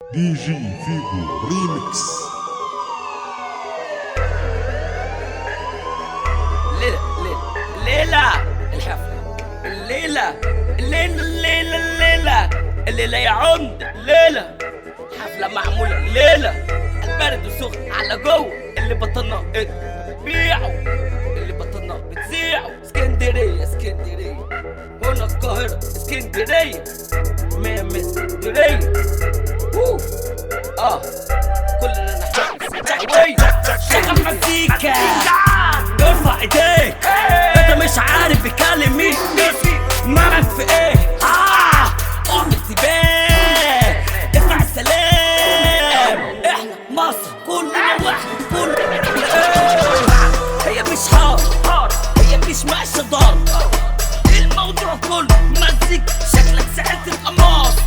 دي جي فيجو ريمكس ليلة ليلة ليلة الحفلة الليلة الليلة الليلة الليلة الليلة يا عمد الليلة حفلة معمولة الليلة البرد وسخن على جوه اللي بطلنا بيعوا اللي بطلنا بتذيعوا اسكندرية اسكندرية هنا القاهرة اسكندرية مية من اسكندرية أوه. اه كلنا نحب اسكندرية شغل مزيكا ارفع ايديك انت مش عارف بيكلم مين مالك في ايه اه قوم انتباه اسمع السلام احنا مصر كلنا واحد كلنا إيه؟ هي مش حار هي مش ماشيه ضرب الموضوع كله مزيك شكلك سألت القماص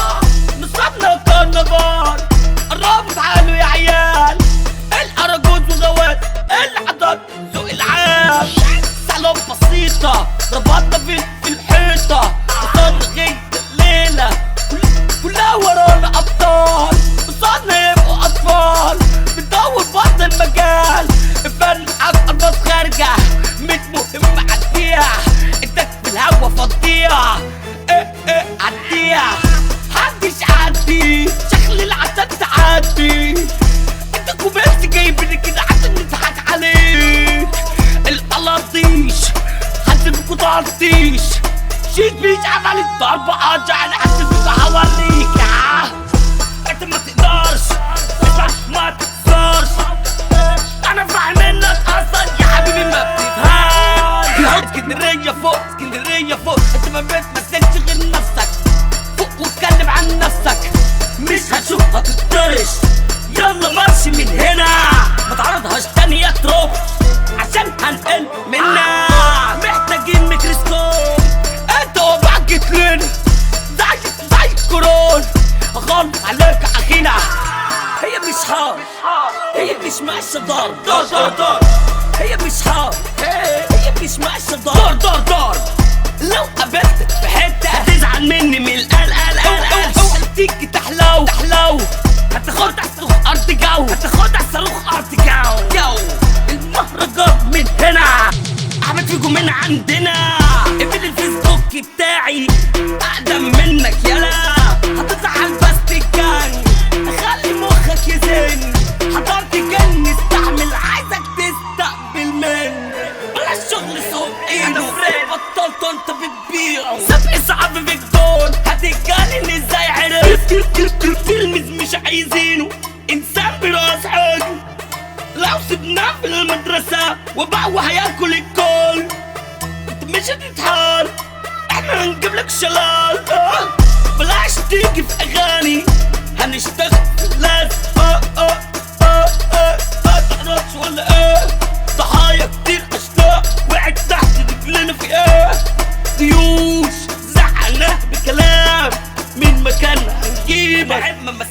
نصبنا كرنفال قربوا تعالوا يا عيال الأراجوز وغوات العضل ذوق العام سلام بسيطة ربطنا في في الحيطة وصلنا غير الليلة كل- كلها ورانا أبطال وصلنا يبقوا أطفال بندور بطل المجال الفن حق الناس خارجة مش مهم عديها انتك في الهوا فضيها ايه ايه عديها محدش عدي شكل العتاد تعدي انت كوبيرت جايبني كده عشان نضحك عليك القلاطيش حد فيكو تعطيش شيت بيش عملت ضربة قاطع انا حد فيكو هوريك آه. انت ما تقدرش اسمع ما تقدرش انا فاهم انك اصلا يا حبيبي ما بتفهمش يا اسكندريه فوق اسكندريه فوق انت ما بتمثلش غير نفسك فوق واتكلم عن نفسك مش هشوفها تتطرش يلا مارش من هنا ما تعرضهاش تاني يا تروب عشان هنقل منها محتاجين ميكروسكوب انت وضعك جيت لنا زي زي الكورونا غلط عليك اخينا هي مش حار هي مش ماشية دار دار دار دار هي مش حار هي مش ماشية دار دار دار لو قابلتك في حتة هتزعل مني من القلق قلق قلق تيجي تحلو تحلو هتاخد على الصاروخ ارض جو هتاخد على الصاروخ ارض جو جو المهرجان من هنا احمد فيكم من عندنا اقفل الفيسبوك بتاعي اقدم منك يلا هتطلع على الفاستيكان خلي مخك يزن حضرت جن استعمل عايزك تستقبل مني بلاش شغل سوق ايده بطلت انت بتبيعه سبق صعب في الجون هتتجنن ازاي عرفت تلميذ مش عايزينه انسان براس حاجه لو سبناه في المدرسة وبعوه هياكل الكل انت مش هتتحال احنا هنجيب لك شلال آه. بلاش تيجي في اغاني هنشتغل في اللاز اه اه اه اه ما تعرفش ولا ايه ضحايا كتير اشلاء وقعت تحت رجلنا في ايه ديوش زعلناه بكلام من مكان هنجيبك بحب ما